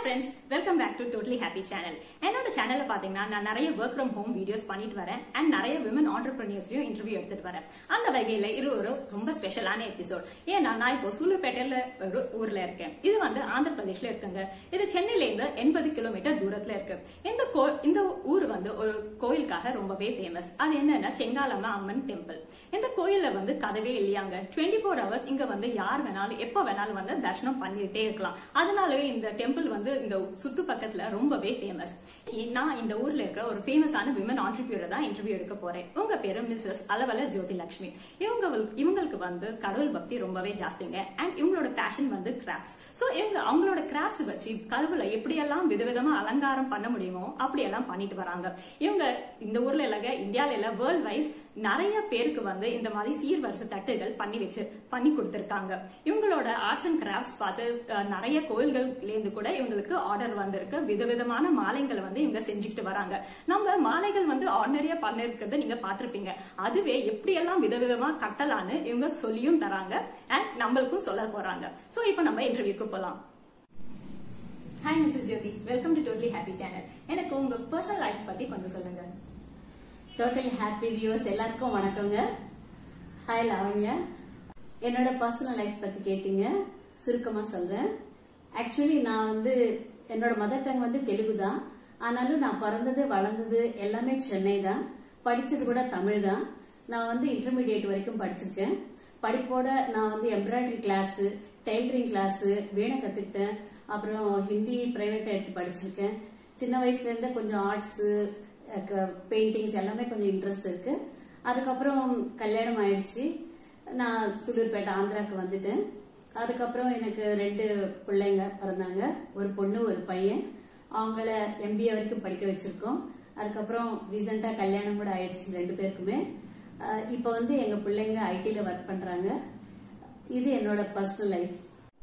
friends welcome back to totally happy channel என்னோட சேனல்ல பாத்தீங்கன்னா நான் நிறைய ஒர்க் ஃப்ரம் ஹோம் வீடியோஸ் பண்ணிட்டு வரேன் அண்ட் நிறைய விமன் ஆண்டர்பிரினியர்ஸையும் இன்டர்வியூ எடுத்துட்டு வரேன் அந்த வகையில இது ஒரு ரொம்ப ஸ்பெஷலான எபிசோட் ஏன்னா நான் இப்போ சூலூர்பேட்டையில ஒரு ஊர்ல இருக்கேன் இது வந்து ஆந்திர பிரதேஷ்ல இருக்குங்க இது சென்னையில இருந்து எண்பது கிலோமீட்டர் தூரத்துல இருக்கு இந்த கோ இந்த ஊர் வந்து ஒரு கோயிலுக்காக ரொம்பவே ஃபேமஸ் அது என்னன்னா செங்காலம்மா அம்மன் டெம்பிள் இந்த கோயில்ல வந்து கதவே இல்லையாங்க டுவெண்ட்டி ஃபோர் ஹவர்ஸ் இங்க வந்து யார் வேணாலும் எப்ப வேணாலும் வந்து தரிசனம் பண்ணிட்டே இருக்கலாம் அதனாலவே இந்த டெம்பிள் வந்து இந்த சுற்று பக்கத்துல ரொம்பவே ஃபேமஸ் நான் இந்த ஊர்ல இருக்கிற ஒரு ஃபேமஸான விமன் ஆண்டர்பியூரர் தான் இன்டர்வியூ எடுக்க போறேன் உங்க பேரு மிஸ்ஸஸ் அளவல ஜோதி லட்சுமி இவங்க இவங்களுக்கு வந்து கடவுள் பக்தி ரொம்பவே ஜாஸ்திங்க அண்ட் இவங்களோட பேஷன் வந்து கிராஃப்ட்ஸ் ஸோ இவங்க அவங்களோட கிராஃப்ட்ஸ் வச்சு கடவுளை எப்படியெல்லாம் விதவிதமா அலங்காரம் பண்ண முடியுமோ அப்படியெல்லாம் பண்ணிட்டு வராங்க இவங்க இந்த ஊர்ல இல்லைங்க இந்தியால இல்ல வேர்ல்ட் வைஸ் நிறைய பேருக்கு வந்து இந்த மாதிரி சீர்வரிசை தட்டுகள் பண்ணி வச்சு பண்ணி கொடுத்திருக்காங்க இவங்களோட ஆர்ட்ஸ் அண்ட் கிராஃப்ட்ஸ் பார்த்து அஹ், நிறைய கோயில்கள்ல இருந்து கூட இவங்களுக்கு ஆர்டர் வந்திருக்கு விதவிதமான மாலைகளை வந்து இவங்க செஞ்சுக்கிட்டு வராங்க நம்ம மாலைகள் வந்து ஆர்டினரியா பண்ணிருக்கிறத நீங்க பார்த்திருப்பீங்க அதுவே எப்படியெல்லாம் விதவிதமா கட்டலான்னு இவங்க சொல்லியும் தராங்க அண்ட் நம்மளுக்கும் சொல்ல போறாங்க சோ இப்போ நம்ம இன்டர்வியூக்கு போலாம் hi Mrs Jothi welcome to totally happy channel எனக்கு உங்க பர்சனல் லைஃப் பத்தி கொஞ்சம் சொல்லுங்க டோட்டல் ஹாப்பி வியூவர்ஸ் எல்லாருக்கும் வணக்கங்க ஹாய் லாவண்யா என்னோட பர்சனல் லைஃப் பத்தி கேட்டீங்க சுருக்கமா சொல்றேன் ஆக்சுவலி நான் வந்து என்னோட மதர் டங் வந்து தெலுங்கு தான் ஆனாலும் நான் பிறந்தது வளர்ந்தது எல்லாமே சென்னை தான் படிச்சது கூட தமிழ் தான் நான் வந்து இன்டர்மீடியட் வரைக்கும் படிச்சிருக்கேன் படிப்போட நான் வந்து எம்ப்ராய்டரி கிளாஸ் டெய்லரிங் கிளாஸ் வீணை கத்துக்கிட்டேன் அப்புறம் ஹிந்தி பிரைவேட்டா எடுத்து படிச்சிருக்கேன் சின்ன வயசுல இருந்தே கொஞ்சம் ஆர்ட்ஸ் பெயிண்டிங்ஸ் எல்லாமே கொஞ்சம் இன்ட்ரெஸ்ட் இருக்கு அதுக்கப்புறம் கல்யாணம் ஆயிடுச்சு நான் சுலூர்பேட்டை ஆந்திராக்கு வந்துட்டேன் அதுக்கப்புறம் எனக்கு ரெண்டு பிள்ளைங்க பிறந்தாங்க ஒரு பொண்ணு ஒரு பையன் அவங்கள எம்பிஏ வரைக்கும் படிக்க வச்சிருக்கோம் அதுக்கப்புறம் ரீசெண்டா கல்யாணம் கூட ஆயிடுச்சு ரெண்டு பேருக்குமே அஹ் இப்போ வந்து எங்க பிள்ளைங்க ஐடில ஒர்க் பண்றாங்க இது என்னோட பர்சனல் லைஃப்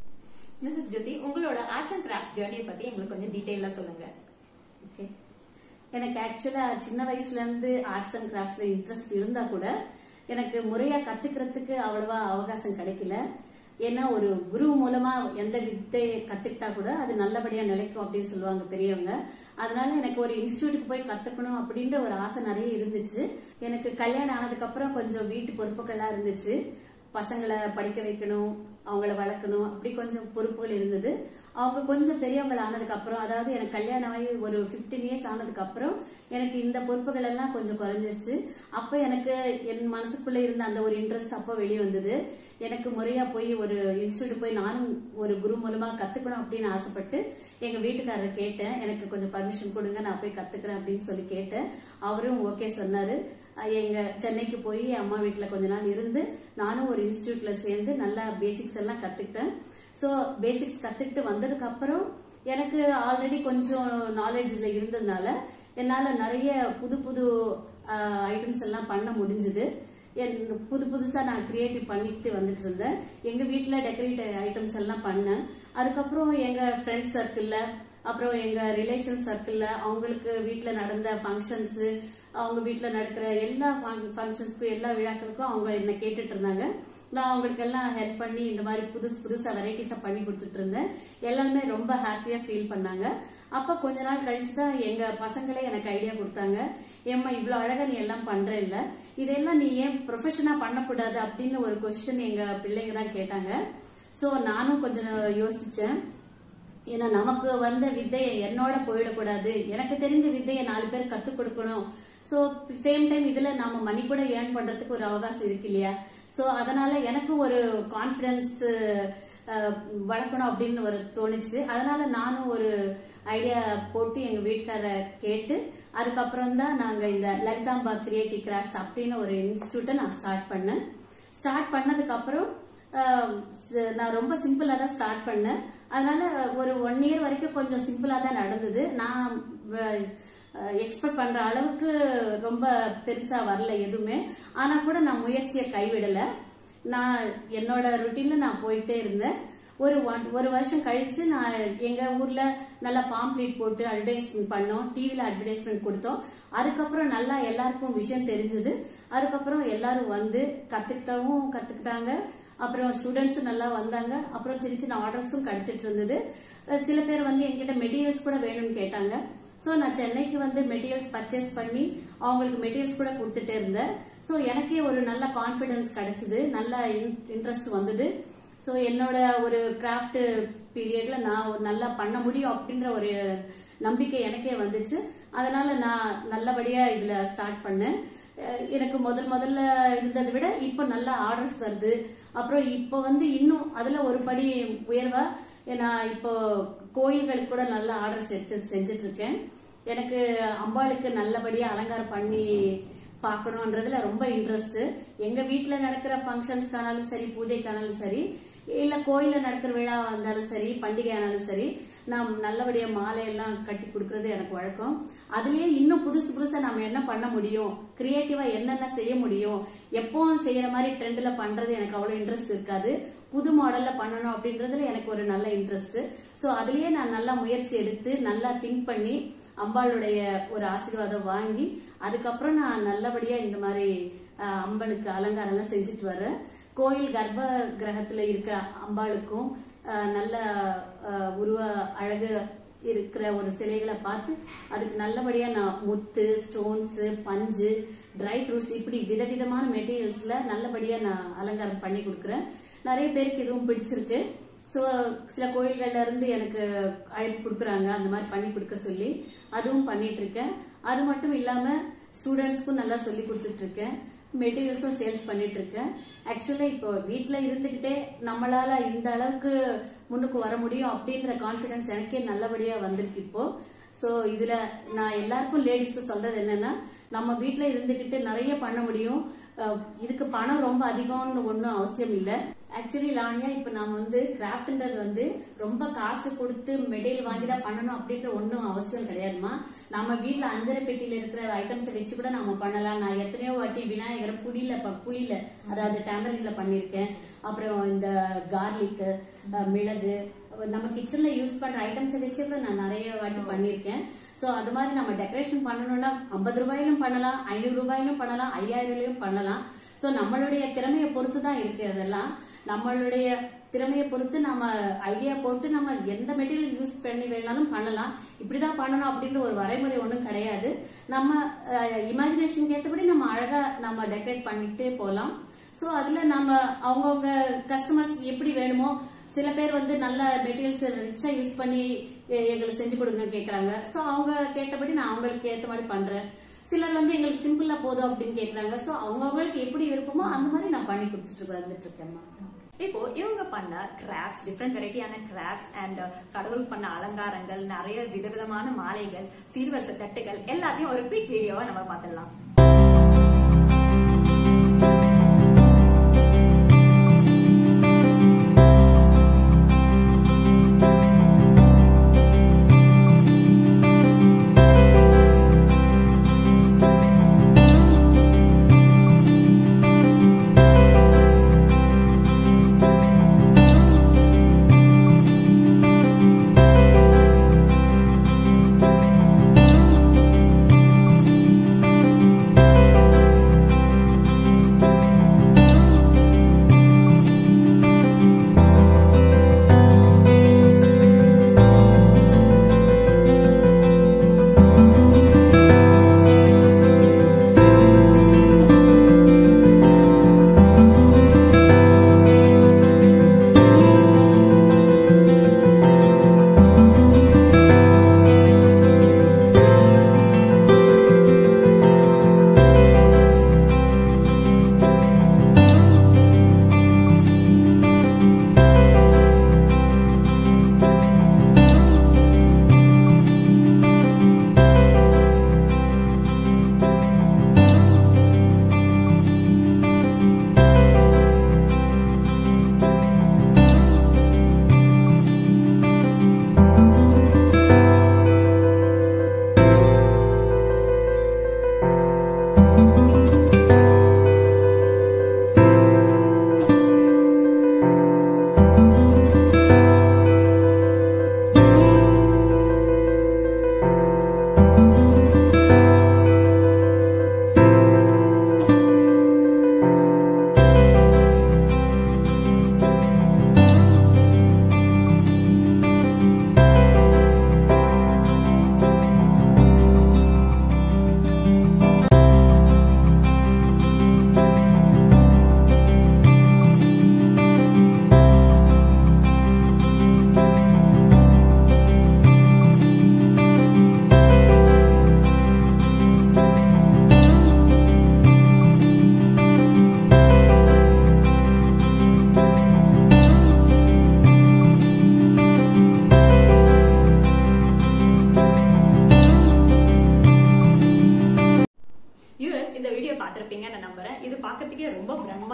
மிஸ்ஸஸ் ஜோதி உங்களோட ஆர்ட்ஸ் அண்ட் கிராஃப்ட் ஜேர்னியை பத்தி எங்களுக்கு கொஞ்சம் டீடைலா சொல்லுங்க ஓகே எனக்கு ஆக்சுவலா சின்ன வயசுல இருந்து ஆர்ட்ஸ் அண்ட் கிராஃப்ட்ஸ்ல இன்ட்ரெஸ்ட் இருந்தா கூட எனக்கு முறையா கத்துக்கிறதுக்கு அவ்வளவா அவகாசம் கிடைக்கல ஏன்னா ஒரு குரு மூலமா எந்த வித்தையை கத்துக்கிட்டா கூட அது நல்லபடியா நிலைக்கும் அப்படின்னு சொல்லுவாங்க பெரியவங்க அதனால எனக்கு ஒரு இன்ஸ்டியூட்டுக்கு போய் கத்துக்கணும் அப்படின்ற ஒரு ஆசை நிறைய இருந்துச்சு எனக்கு கல்யாணம் ஆனதுக்கு அப்புறம் கொஞ்சம் வீட்டு பொறுப்புகள்லாம் இருந்துச்சு பசங்களை படிக்க வைக்கணும் அவங்கள வளர்க்கணும் அப்படி கொஞ்சம் பொறுப்புகள் இருந்தது அவங்க கொஞ்சம் பெரியவங்க ஆனதுக்கு அப்புறம் அதாவது எனக்கு கல்யாணம் ஆகி ஒரு 15 இயர்ஸ் ஆனதுக்கு அப்புறம் எனக்கு இந்த பொறுப்புகள் எல்லாம் கொஞ்சம் குறைஞ்சிருச்சு அப்ப எனக்கு என் மனசுக்குள்ள இருந்த அந்த ஒரு இன்ட்ரெஸ்ட் அப்போ வெளியே வந்தது எனக்கு முறையா போய் ஒரு இன்ஸ்டியூட் போய் நானும் ஒரு குரு மூலமா கத்துக்கணும் அப்படின்னு ஆசைப்பட்டு எங்க வீட்டுக்காரர் கேட்டேன் எனக்கு கொஞ்சம் பர்மிஷன் கொடுங்க நான் போய் கத்துக்கிறேன் அப்படின்னு சொல்லி கேட்டேன் அவரும் ஓகே சொன்னாரு அஹ் எங்க சென்னைக்கு போய் அம்மா வீட்ல கொஞ்ச நாள் இருந்து நானும் ஒரு இன்ஸ்டியூட்ல சேர்ந்து நல்லா பேசிக்ஸ் எல்லாம் கத்துக்கிட்டேன் சோ பேசிக்ஸ் கத்துக்கிட்டு வந்ததுக்கு அப்புறம் எனக்கு ஆல்ரெடி கொஞ்சம் நாலேஜ்ல இருந்ததுனால என்னால நிறைய புது புது ஐட்டம்ஸ் எல்லாம் பண்ண முடிஞ்சது என் புது புதுசா நான் கிரியேட்டிவ் பண்ணிட்டு வந்துட்டு இருந்தேன் எங்க வீட்ல டெக்கரேட்டிவ் ஐட்டம்ஸ் எல்லாம் பண்ணேன் அதுக்கப்புறம் எங்க ஃப்ரெண்ட் சர்க்கிள்ல அப்புறம் எங்க ரிலேஷன் சர்க்கிள்ல அவங்களுக்கு வீட்ல நடந்த ஃபங்க்ஷன்ஸ் அவங்க வீட்ல நடக்கிற எல்லா ஃபங்க்ஷன்ஸ்க்கும் எல்லா விழாக்களுக்கும் அவங்க என்ன கேட்டுட்டு இருந்தாங்க நான் அவங்களுக்கு எல்லாம் ஹெல்ப் பண்ணி இந்த மாதிரி புதுசு புதுசா வெரைட்டிஸா பண்ணி கொடுத்துட்டு இருந்தேன் எல்லாருமே ரொம்ப ஹாப்பியா ஃபீல் பண்ணாங்க அப்ப கொஞ்ச நாள் கழிச்சு தான் எங்க பசங்களே எனக்கு ஐடியா கொடுத்தாங்க ஏம்மா இவ்வளவு அழகா நீ எல்லாம் பண்ற இல்ல இதெல்லாம் நீ ஏன் ப்ரொஃபஷனா பண்ணக்கூடாது அப்படின்னு ஒரு கொஸ்டின் எங்க பிள்ளைங்க தான் கேட்டாங்க சோ நானும் கொஞ்சம் யோசிச்சேன் ஏன்னா நமக்கு வந்த வித்தையை என்னோட போயிடக்கூடாது எனக்கு தெரிஞ்ச வித்தையை நாலு பேர் கத்துக் கொடுக்கணும் சோ சேம் டைம் இதுல நாம மணி கூட ஏர்ன் பண்றதுக்கு ஒரு அவகாசம் இருக்கு இல்லையா சோ அதனால எனக்கு ஒரு கான்பிடன்ஸ் வளர்க்கணும் அப்படின்னு ஒரு தோணுச்சு அதனால நானும் ஒரு ஐடியா போட்டு எங்க வீட்டுக்கார கேட்டு அதுக்கப்புறம் தான் நாங்க இந்த லலிதாம்பா கிரியேட்டிவ் கிராஃப்ட்ஸ் அப்படின்னு ஒரு இன்ஸ்டியூட்டை நான் ஸ்டார்ட் பண்ணேன் ஸ்டார்ட் பண்ணதுக்கு அப்புறம் ஆஹ் ஸ்- நான் ரொம்ப சிம்பிளா தான் ஸ்டார்ட் பண்ணேன் அதனால ஒரு ஒன் இயர் வரைக்கும் கொஞ்சம் சிம்பிளா தான் நடந்தது நான் எக்ஸ்பெக்ட் பண்ற அளவுக்கு ரொம்ப பெருசா வரல எதுவுமே ஆனா கூட நான் முயற்சியை கைவிடல நான் என்னோட ருட்டீன்ல நான் போயிட்டே இருந்தேன் ஒரு ஒன் ஒரு வருஷம் கழிச்சு நான் எங்க ஊர்ல நல்லா பாம்ப்ளேட் போட்டு அட்வர்டைஸ்மெண்ட் பண்ணோம் டிவில அட்வர்டைஸ்மெண்ட் கொடுத்தோம் அதுக்கப்புறம் நல்லா எல்லாருக்கும் விஷயம் தெரிஞ்சது அதுக்கப்புறம் எல்லாரும் வந்து கத்துக்கிட்டவும் கத்துக்கிட்டாங்க அப்புறம் ஸ்டூடெண்ட்ஸ் நல்லா வந்தாங்க அப்புறம் சின்ன சின்ன ஆர்டர்ஸும் கிடைச்சிட்டு இருந்தது அஹ் சில பேர் வந்து என்கிட்ட மெட்டீரியல்ஸ் கூட வேணும்னு கேட்டாங்க ஸோ நான் சென்னைக்கு வந்து மெட்டீரியல்ஸ் பர்ச்சேஸ் பண்ணி அவங்களுக்கு மெட்டீரியல்ஸ் கூட கொடுத்துட்டே இருந்தேன் ஸோ எனக்கே ஒரு நல்ல கான்ஃபிடன்ஸ் கிடைச்சது நல்ல இன்ட்ரெஸ்ட் வந்தது ஸோ என்னோட ஒரு கிராஃப்ட் பீரியட்ல நான் ஒரு நல்லா பண்ண முடியும் அப்படின்ற ஒரு நம்பிக்கை எனக்கே வந்துச்சு அதனால நான் நல்லபடியா இதுல ஸ்டார்ட் பண்ணேன் அஹ் எனக்கு முதல் முதல்ல இருந்ததை விட இப்போ நல்ல ஆர்டர்ஸ் வருது அப்புறம் இப்போ வந்து இன்னும் அதுல ஒரு படி உயர்வா நான் இப்போ கோயில்களுக்கு கூட நல்ல ஆர்டர்ஸ் எடுத்து செஞ்சுட்டு இருக்கேன் எனக்கு அம்பாளுக்கு நல்லபடியா அலங்காரம் பண்ணி பார்க்கணுன்றதுல ரொம்ப இன்ட்ரெஸ்ட் எங்க வீட்ல நடக்கிற ஃபங்க்ஷன்ஸ்க்கானாலும் சரி பூஜைக்கானாலும் சரி இல்ல கோயில்ல நடக்கிற விழா வந்தாலும் சரி பண்டிகை ஆனாலும் சரி நான் நல்லபடியா மாலை எல்லாம் கட்டி கொடுக்கறது எனக்கு வழக்கம் அதுலயே இன்னும் புதுசு புதுசா நம்ம என்ன பண்ண முடியும் கிரியேட்டிவா என்னென்ன செய்ய முடியும் எப்பவும் செய்யற மாதிரி ட்ரெண்ட்ல பண்றது எனக்கு அவ்வளவு இன்ட்ரெஸ்ட் இருக்காது புது மாடல்ல பண்ணணும் அப்படின்றதுல எனக்கு ஒரு நல்ல இன்ட்ரெஸ்ட் சோ அதுலயே நான் நல்லா முயற்சி எடுத்து நல்லா திங்க் பண்ணி அம்பாளுடைய ஒரு ஆசீர்வாதம் வாங்கி அதுக்கப்புறம் நான் நல்லபடியா இந்த மாதிரி அஹ், அம்பளுக்கு அலங்காரம் எல்லாம் செஞ்சுட்டு வரேன் கோயில் கர்ப்ப கிரகத்துல இருக்கிற அம்பாளுக்கும் அஹ், நல்ல அஹ், உருவ அழகு இருக்கிற ஒரு சிலைகளை பார்த்து அதுக்கு நல்லபடியா நான் முத்து ஸ்டோன்ஸ் பஞ்சு ட்ரை ஃப்ரூட்ஸ் இப்படி விதவிதமான மெட்டீரியல்ஸ்ல நல்லபடியா நான் அலங்காரம் பண்ணி கொடுக்குறேன் நிறைய பேருக்கு இதுவும் பிடிச்சிருக்கு ஸோ சில கோயில்கள்ல இருந்து எனக்கு அழைப்பு கொடுக்குறாங்க அந்த மாதிரி பண்ணி கொடுக்க சொல்லி அதுவும் பண்ணிட்டு இருக்கேன் அது மட்டும் இல்லாம ஸ்டூடெண்ட்ஸ்க்கும் நல்லா சொல்லி கொடுத்துட்டு இருக்கேன் மெட்டீரியல்ஸும் சேல்ஸ் பண்ணிட்டு இருக்கேன் ஆக்சுவலா இப்போ வீட்ல இருந்துகிட்டே நம்மளால இந்த அளவுக்கு முன்னுக்கு வர முடியும் அப்படின்ற கான்ஃபிடன்ஸ் எனக்கே நல்லபடியா வந்திருக்கு இப்போ ஸோ இதுல நான் எல்லாருக்கும் லேடிஸ்க்கு சொல்றது என்னன்னா நம்ம வீட்ல இருந்துகிட்டு நிறைய பண்ண முடியும் அஹ் இதுக்கு பணம் ரொம்ப அதிகம்னு ஒன்றும் அவசியம் இல்லை ஆக்சுவலி லாவண்யா இப்போ நாம வந்து கிராஃப்ட்ன்றது வந்து ரொம்ப காசு கொடுத்து மெட்டீரியல் வாங்கி தான் பண்ணணும் அப்படின்ற ஒன்றும் அவசியம் கிடையாதுமா நம்ம வீட்டில் அஞ்சரை பெட்டியில இருக்கிற ஐட்டம்ஸை வச்சு கூட நம்ம பண்ணலாம் நான் எத்தனையோ வாட்டி விநாயகர் புளியில ப- புளியில அதாவது டேமரின்ல பண்ணியிருக்கேன் அப்புறம் இந்த கார்லிக்கு மிளகு நம்ம கிச்சன்ல யூஸ் பண்ற ஐட்டம்ஸை வச்சு கூட நான் நிறைய வாட்டி பண்ணியிருக்கேன் சோ அது மாதிரி நம்ம டெக்கரேஷன் பண்ணணும்னா ஐம்பது ரூபாயிலும் பண்ணலாம் ஐநூறு ரூபாயிலும் பண்ணலாம் ஐயாயிரம் பண்ணலாம் சோ நம்மளுடைய திறமையை பொறுத்து தான் இருக்கு அதெல்லாம் நம்மளுடைய திறமையை பொறுத்து நம்ம ஐடியா போட்டு நம்ம எந்த மெட்டீரியல் யூஸ் பண்ணி வேணாலும் பண்ணலாம் இப்படிதான் பண்ணணும் அப்படின்ற ஒரு வரைமுறை ஒன்றும் கிடையாது நம்ம இமேஜினேஷனுக்கு ஏற்றபடி நம்ம அழகா நம்ம டெக்கரேட் பண்ணிட்டு போகலாம் ஸோ அதுல நம்ம அவங்கவுங்க கஸ்டமர்ஸ் எப்படி வேணுமோ சில பேர் வந்து நல்ல மெட்டீரியல்ஸ் ரிச்சா யூஸ் பண்ணி எ- எங்களுக்கு செஞ்சு கொடுங்க கேக்குறாங்க ஸோ அவங்க கேட்டபடி நான் அவங்களுக்கு ஏத்த மாதிரி பண்றேன் சிலர் வந்து எங்களுக்கு சிம்பிளா போதும் அப்படின்னு கேக்குறாங்க ஸோ அவங்கவுங்களுக்கு எப்படி விருப்பமோ அந்த மாதிரி நான் பண்ணி கொடுத்துட்டு வந்துட்டு இருக்கேன்மா இப்போ இவங்க பண்ண கிராஃப்ட்ஸ் டிஃப்ரெண்ட் வெரைட்டியான கிராஃப்ட்ஸ் அண்ட் கடவுள் பண்ண அலங்காரங்கள் நிறைய விதவிதமான மாலைகள் சீர்வரிசை தட்டுகள் எல்லாத்தையும் ஒரு குவிக் வீடியோவை நம்ம பார்த்துடலாம்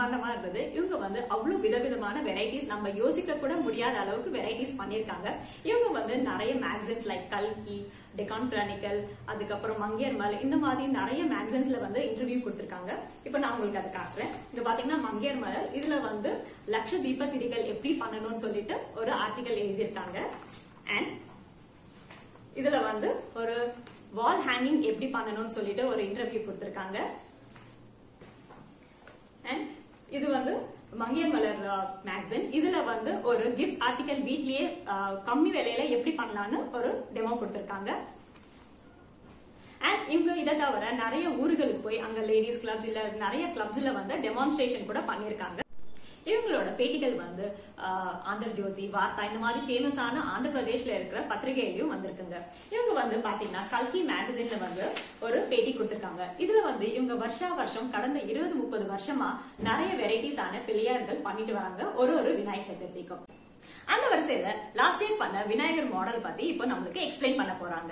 பிரம்மாண்டமா இருந்தது இவங்க வந்து அவ்வளவு விதவிதமான வெரைட்டிஸ் நம்ம யோசிக்க கூட முடியாத அளவுக்கு வெரைட்டிஸ் பண்ணியிருக்காங்க இவங்க வந்து நிறைய மேகசின்ஸ் லைக் கல்கி டெகான் கிரானிக்கல் அதுக்கப்புறம் மங்கையர்மல் இந்த மாதிரி நிறைய மேகசின்ஸ்ல வந்து இன்டர்வியூ கொடுத்திருக்காங்க இப்போ நான் உங்களுக்கு அதை காட்டுறேன் இது பாத்தீங்கன்னா மங்கையர் மலர் இதுல வந்து லட்ச தீப திரிகள் எப்படி பண்ணணும்னு சொல்லிட்டு ஒரு ஆர்டிகல் எழுதியிருக்காங்க அண்ட் இதுல வந்து ஒரு வால் ஹேங்கிங் எப்படி பண்ணணும்னு சொல்லிட்டு ஒரு இன்டர்வியூ கொடுத்திருக்காங்க அண்ட் இது வந்து மங்கையர் மலர் மேக்சின் இதுல வந்து ஒரு கிஃப்ட் ஆர்டிகல் வீட்லயே அஹ், கம்மி விலையில எப்படி பண்ணலாம்னு ஒரு டெமோ கொடுத்திருக்காங்க அண்ட் இவங்க இதை தவிர நிறைய ஊர்களுக்கு போய் அங்க லேடிஸ் கிளப்ஸ் இல்ல நிறைய கிளப்ஸ்ல வந்து டெமான்ஸ்ட்ரேஷன் கூட பண்ணிருக்காங்க இவங்களோட பேட்டிகள் வந்து ஆஹ், ஆந்திர ஜோதி வார்த்தா இந்த மாதிரி ஃபேமஸான ஆந்திர பிரதேஷ்ல இருக்கிற பத்திரிகையிலயும் வந்திருக்குங்க இவங்க வந்து பாத்தீங்கன்னா கல்கி மேகசின்ல வந்து ஒரு பேட்டி கொடுத்திருக்காங்க இதுல வந்து இவங்க வருஷா வருஷம் கடந்த இருபது முப்பது வருஷமா நிறைய வெரைட்டிஸான பிள்ளையார்கள் பண்ணிட்டு வராங்க ஒரு ஒரு விநாயகர் சதுர்த்திக்கும் அந்த வரிசையில லாஸ்ட் இயர் பண்ண விநாயகர் மாடல் பத்தி இப்போ நம்மளுக்கு எக்ஸ்பிளைன் பண்ண போறாங்க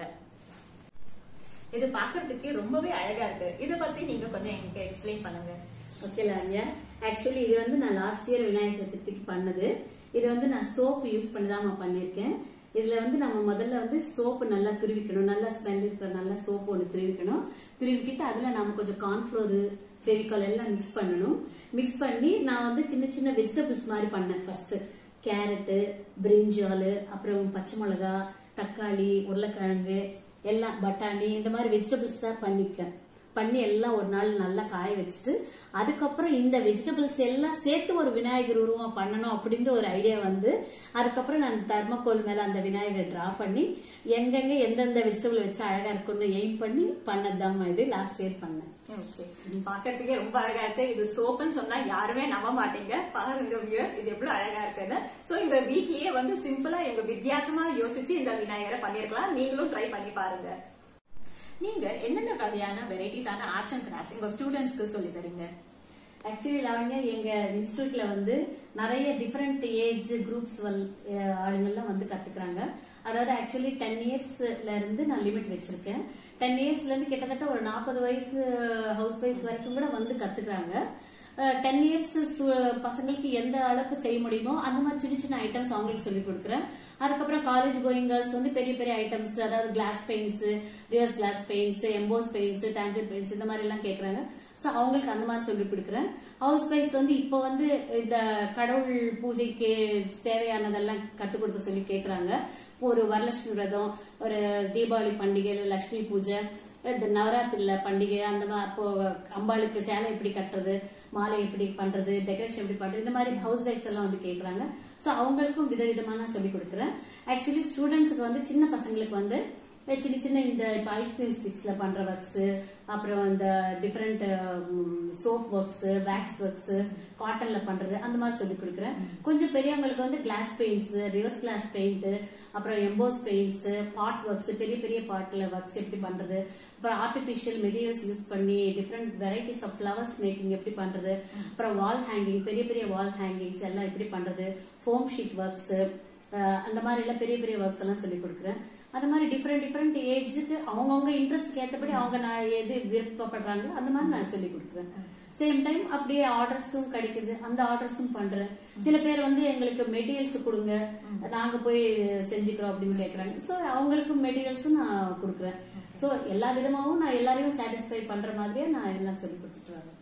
இது பார்க்கிறதுக்கு ரொம்பவே அழகா இருக்கு இத பத்தி நீங்க கொஞ்சம் எனக்கு எக்ஸ்பிளைன் பண்ணுங்க ஓகே லாவியா ஆக்சுவலி இது வந்து நான் லாஸ்ட் இயர் விநாயகர் சதுர்த்திக்கு பண்ணது இது வந்து நான் சோப் யூஸ் பண்ணி தான் நான் பண்ணியிருக்கேன் இதுல வந்து நம்ம முதல்ல வந்து சோப்பு நல்லா துருவிக்கணும் நல்லா ஸ்மெல் இருக்கிற நல்ல சோப்பு ஒன்று துருவிக்கணும் துருவிக்கிட்டு அதுல நம்ம கொஞ்சம் கார்ன்ஃப்ளோரு ஃபெவிகால் எல்லாம் மிக்ஸ் பண்ணணும் மிக்ஸ் பண்ணி நான் வந்து சின்ன சின்ன வெஜிடபிள்ஸ் மாதிரி பண்ணேன் ஃபர்ஸ்ட் கேரட்டு பிரிஞ்சால் அப்புறம் பச்சை மிளகா தக்காளி உருளைக்கிழங்கு எல்லாம் பட்டாணி இந்த மாதிரி வெஜிடபிள்ஸ் தான் பண்ணிருக்கேன் பண்ணி எல்லாம் ஒரு நாள் நல்லா காய வச்சுட்டு அதுக்கப்புறம் இந்த வெஜிடபிள்ஸ் எல்லாம் சேர்த்து ஒரு விநாயகர் உருவம் பண்ணணும் அப்படின்ற ஒரு ஐடியா வந்து அதுக்கப்புறம் நான் தர்மக்கோல் மேல அந்த விநாயகரை டிரா பண்ணி எங்கெங்க எந்தெந்த வெஜிடபிள் வச்சு அழகா இருக்கும்னு எய்ம் பண்ணி பண்ணதுதான் இது லாஸ்ட் இயர் பண்ணேன் ஓகே பாக்கிறதுக்கே ரொம்ப அழகா இருக்கு இது சோப்புன்னு சொன்னா யாருமே நம்ப மாட்டீங்க பாருங்க வியூஸ் இது எவ்வளவு அழகா இருக்குன்னு சோ இந்த வீட்லயே வந்து சிம்பிளா எங்க வித்தியாசமா யோசிச்சு இந்த விநாயகரை பண்ணிருக்கலாம் நீங்களும் ட்ரை பண்ணி பாருங்க நீங்க என்னென்ன வகையான வெரைட்டிஸான ஆர்ட்ஸ் அண்ட் கிராஃப்ட்ஸ் உங்க ஸ்டூடெண்ட்ஸ்க்கு சொல்லி தரீங்க ஆக்சுவலி லாவண்யா எங்க இன்ஸ்டியூட்ல வந்து நிறைய டிஃப்ரெண்ட் ஏஜ் குரூப்ஸ் ஆளுங்கள்லாம் வந்து கத்துக்கிறாங்க அதாவது ஆக்சுவலி டென் இயர்ஸ்ல இருந்து நான் லிமிட் வச்சிருக்கேன் டென் இயர்ஸ்ல இருந்து கிட்டத்தட்ட ஒரு நாற்பது வயசு ஹவுஸ் ஒய்ஃப் வரைக்கும் கூட வந்து கத்துக்கிறாங்க டென் இயர்ஸ் பசங்களுக்கு எந்த அளவுக்கு செய்ய முடியுமோ அந்த மாதிரி சின்ன சின்ன ஐட்டம்ஸ் அவங்களுக்கு சொல்லி கொடுக்குறேன் அதுக்கப்புறம் காலேஜ் கோயிங் கேர்ள்ஸ் வந்து பெரிய பெரிய ஐட்டம்ஸ் அதாவது glass paints reverse glass paints emboss paints Tanjore paints இந்த மாதிரி எல்லாம் கேட்கறாங்க ஸோ அவங்களுக்கு அந்த மாதிரி சொல்லி கொடுக்குறேன் ஹவுஸ் ஒய்ஃப்ஸ் வந்து இப்போ வந்து இந்த கடவுள் பூஜைக்கு தேவையானதெல்லாம் கற்றுக் கொடுக்க சொல்லி கேட்குறாங்க இப்போ ஒரு வரலட்சுமி விரதம் ஒரு தீபாவளி பண்டிகை இல்லை லட்சுமி பூஜை இந்த நவராத்திரில பண்டிகை அந்த மாதிரி அப்போ அம்பாளுக்கு சேலை எப்படி கட்டுறது மாலை எப்படி பண்றது டெக்கரேஷன் எப்படி பண்றது இந்த மாதிரி ஹவுஸ் ஒய்ஃப்ஸ் எல்லாம் வந்து கேக்குறாங்க சோ அவங்களுக்கும் விதவிதமா நான் சொல்லி கொடுக்குறேன் ஆக்சுவலி ஸ்டூடெண்ட்ஸ்க்கு வந்து சின்ன பசங்களுக்கு வந்து சின்ன சின்ன இந்த இப்போ ஐஸ்கிரீம் ஸ்டிக்ஸ்ல பண்ற ஒர்க்ஸ் அப்புறம் இந்த different soap works wax works காட்டன்ல பண்றது அந்த மாதிரி சொல்லி கொடுக்குறேன் கொஞ்சம் பெரியவங்களுக்கு வந்து glass paints reverse glass paint அப்புறம் எம்போஸ் பெயிண்ட்ஸ் பாட் ஒர்க்ஸ் பெரிய பெரிய பாட்ல ஒர்க்ஸ் எப்படி பண்றது அப்புறம் ஆர்டிபிஷியல் மெட்டீரியல்ஸ் யூஸ் பண்ணி different varieties of flowers making எப்படி பண்றது அப்புறம் வால் ஹேங்கிங் பெரிய பெரிய வால் ஹேங்கிங்ஸ் எல்லாம் எப்படி பண்றது ஃபோம் ஷீட் ஒர்க்ஸ் அந்த மாதிரி எல்லாம் பெரிய பெரிய ஒர்க்ஸ் எல்லாம் சொல்லி கொடுக்குறேன் அந்த மாதிரி டிஃப்ரெண்ட் டிஃப்ரெண்ட் ஏஜுக்கு அவங்கவுங்க இன்ட்ரெஸ்ட் ஏற்றபடி அவங்க நான் எது விருப்பப்படுறாங்களோ அந்த மாதிரி நான் சொல்லி கொடுக்குறேன் சேம் டைம் அப்படியே ஆர்டர்ஸும் கிடைக்குது அந்த ஆர்டர்ஸும் பண்றேன் சில பேர் வந்து எங்களுக்கு மெட்டீரியல்ஸ் கொடுங்க நாங்க போய் செஞ்சுக்கிறோம் அப்படின்னு கேக்குறாங்க சோ அவங்களுக்கு மெட்டீரியல்ஸும் நான் கொடுக்குறேன் சோ எல்லா விதமாவும் நான் எல்லாரையும் சாட்டிஸ்ஃபை பண்ற மாதிரியே நான் எல்லாம் சொல்லி கொடுத்துட்டு வரேன்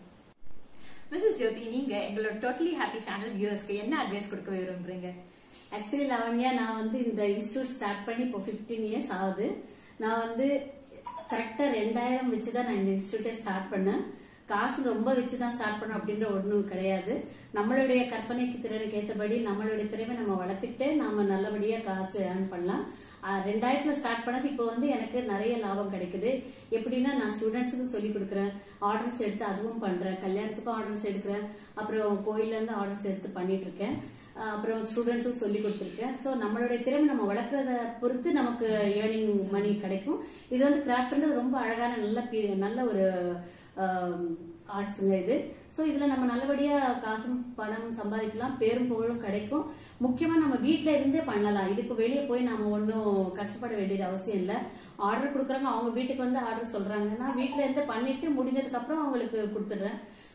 மிஸ்ஸஸ் ஜோதி நீங்க எங்களோட டோட்டலி ஹாப்பி சேனல் வியூவர்ஸ்க்கு என்ன அட்வைஸ் கொடுக்க விரும்புறீங்க ஆக்சுவலி லாவண்யா நான் வந்து இந்த இன்ஸ்டியூட் ஸ்டார்ட் பண்ணி இப்போ 15 இயர்ஸ் ஆகுது நான் வந்து கரெக்டா ரெண்டாயிரம் வச்சு தான் நான் இந்த இன்ஸ்டியூட்டை ஸ்டார்ட் பண்ணேன் காசு ரொம்ப வச்சு தான் ஸ்டார்ட் பண்ணோம் அப்படின்ற ஒன்றும் கிடையாது நம்மளுடைய கற்பனைக்கு திறனுக்கு ஏற்றபடி நம்மளுடைய திறமை நம்ம வளர்த்துக்கிட்டே நாம நல்லபடியா காசு ஏர்ன் பண்ணலாம் ஆஹ் ரெண்டாயிரத்துல ஸ்டார்ட் பண்ணது இப்போ வந்து எனக்கு நிறைய லாபம் கிடைக்குது எப்படின்னா நான் ஸ்டூடெண்ட்ஸுக்கும் சொல்லி கொடுக்குறேன் ஆர்டர்ஸ் எடுத்து அதுவும் பண்றேன் கல்யாணத்துக்கும் ஆர்டர்ஸ் எடுக்கிறேன் அப்புறம் கோயில்ல இருந்து ஆர்டர்ஸ் எடுத்து பண்ணிட்டு இருக்கேன் ஆஹ் அப்புறம் ஸ்டூடெண்ட்ஸும் சொல்லி கொடுத்துருக்கேன் ஸோ நம்மளுடைய திறமை நம்ம வளர்க்குறத பொறுத்து நமக்கு ஏர்னிங் மணி கிடைக்கும் இது வந்து கிராஃப்ட்ன்றது ரொம்ப அழகான நல்ல பீ- நல்ல ஒரு ஆர்ட்ஸுங்க இது ஸோ இதில் நம்ம நல்லபடியாக காசும் பணம் சம்பாதிக்கலாம் பேரும் புகழும் கிடைக்கும் முக்கியமாக நம்ம வீட்டில் இருந்தே பண்ணலாம் இதுக்கு வெளியே போய் நம்ம ஒன்றும் கஷ்டப்பட வேண்டியது அவசியம் இல்லை ஆர்டர் கொடுக்குறாங்க அவங்க வீட்டுக்கு வந்து ஆர்டர் சொல்கிறாங்க நான் வீட்டில் இருந்து பண்ணிட்டு முடிஞ்சதுக்கப்புறம் அவங்களுக்கு கொடுத்துட்றேன்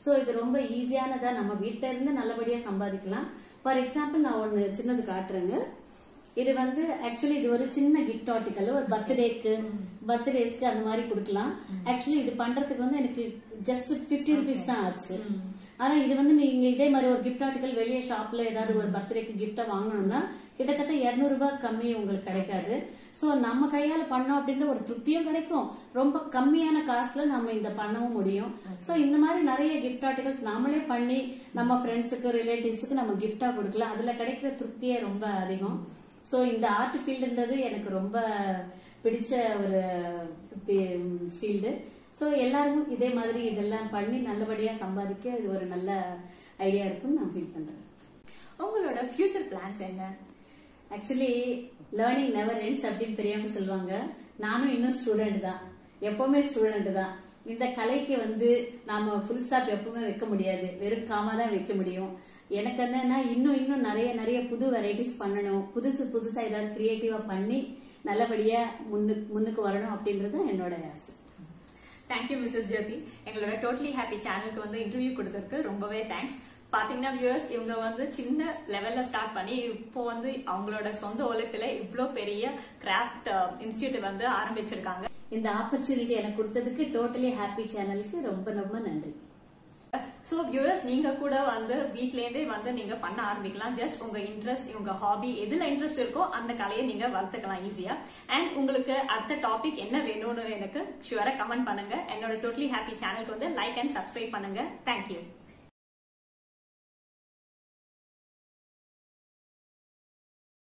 ஸோ இது ரொம்ப ஈஸியானதா நம்ம வீட்டில இருந்து நல்லபடியா சம்பாதிக்கலாம் ஃபார் எக்ஸாம்பிள் நான் ஒன்னு சின்னது காட்டுறேங்க இது வந்து ஆக்சுவலி இது ஒரு சின்ன கிஃப்ட் ஆர்டிக்கல் ஒரு பர்த்டேக்கு பர்த்டேஸ்க்கு அந்த மாதிரி கொடுக்கலாம் ஆக்சுவலி இது பண்றதுக்கு வந்து எனக்கு ஜஸ்ட் 50 ருபீஸ் தான் ஆச்சு ஆனா இது வந்து நீங்க இதே மாதிரி ஒரு கிஃப்ட் ஆர்டிக்கல் வெளியே ஷாப்ல ஏதாவது ஒரு பர்த்டேக்கு கிஃப்டா வாங்கணும்னா கிட்டத்தட்ட 200 ரூபாய் கம்மி உங்களுக்கு கிடைக்காது சோ நம்ம கையால பண்ணோம் அப்படின்ற ஒரு திருப்தியும் கிடைக்கும் ரொம்ப கம்மியான காசுல நம்ம இந்த பண்ணவும் முடியும் சோ இந்த மாதிரி நிறைய கிஃப்ட் ஆர்டிகல்ஸ் நாமளே பண்ணி நம்ம ஃப்ரெண்ட்ஸுக்கு ரிலேட்டிவ்ஸுக்கு நம்ம கிஃப்டா கொடுக்கலாம் அதுல கிடைக்கிற திருப்தியே ரொம்ப அதிகம் சோ இந்த ஆர்ட் ஃபீல்டுன்றது எனக்கு ரொம்ப பிடிச்ச ஒரு ஃபீல்டு சோ எல்லாரும் இதே மாதிரி இதெல்லாம் பண்ணி நல்லபடியா சம்பாதிக்க இது ஒரு நல்ல ஐடியா இருக்குன்னு நான் ஃபீல் பண்றேன் உங்களோட ஃபியூச்சர் பிளான்ஸ் என்ன ஆக்சுவலி லேர்னிங் நெவர் எண்ட்ஸ் அப்படின்னு பெரியவங்க சொல்லுவாங்க நானும் இன்னும் ஸ்டூடெண்ட் தான் எப்பவுமே ஸ்டூடெண்ட் தான் இந்த கலைக்கு வந்து நாம ஃபுல் ஸ்டாப் எப்பவுமே வைக்க முடியாது வெறும் காமா தான் வைக்க முடியும் எனக்கு என்னன்னா இன்னும் இன்னும் நிறைய நிறைய புது வெரைட்டிஸ் பண்ணணும் புதுசு புதுசா ஏதாவது கிரியேட்டிவா பண்ணி நல்லபடியா முன்னுக்கு முன்னுக்கு வரணும் அப்படின்றது தான் என்னோட ஆசை தேங்க்யூ மிஸ்ஸஸ் ஜோதி எங்களோட டோட்டலி ஹாப்பி சேனலுக்கு வந்து இன்டர்வியூ கொடுத்ததுக்கு ரொம்பவே தேங்க்ஸ் பாத்தீங்கன்னா வியூவர்ஸ் இவங்க வந்து சின்ன லெவல்ல ஸ்டார்ட் பண்ணி இப்போ வந்து அவங்களோட சொந்த உழைப்புல இவ்ளோ பெரிய கிராஃப்ட் இன்ஸ்டியூட் வந்து ஆரம்பிச்சிருக்காங்க இந்த ஆப்பர்ச்சுனிட்டி எனக்கு கொடுத்ததுக்கு டோட்டலி ஹாப்பி சேனலுக்கு ரொம்ப ரொம்ப நன்றி ஸோ வியூவர்ஸ் நீங்க கூட வந்து வீட்ல இருந்தே வந்து நீங்க பண்ண ஆரம்பிக்கலாம் ஜஸ்ட் உங்க இன்ட்ரெஸ்ட் உங்க ஹாபி எதுல இன்ட்ரெஸ்ட் இருக்கோ அந்த கலையை நீங்க வளர்த்துக்கலாம் ஈஸியா அண்ட் உங்களுக்கு அடுத்த டாபிக் என்ன வேணும்னு எனக்கு ஷுவரா கமெண்ட் பண்ணுங்க என்னோட டோட்டலி ஹாப்பி சேனலுக்கு வந்து லைக் அண்ட் சப்ஸ்கிரைப் பண்ணுங்க தேங்க்யூ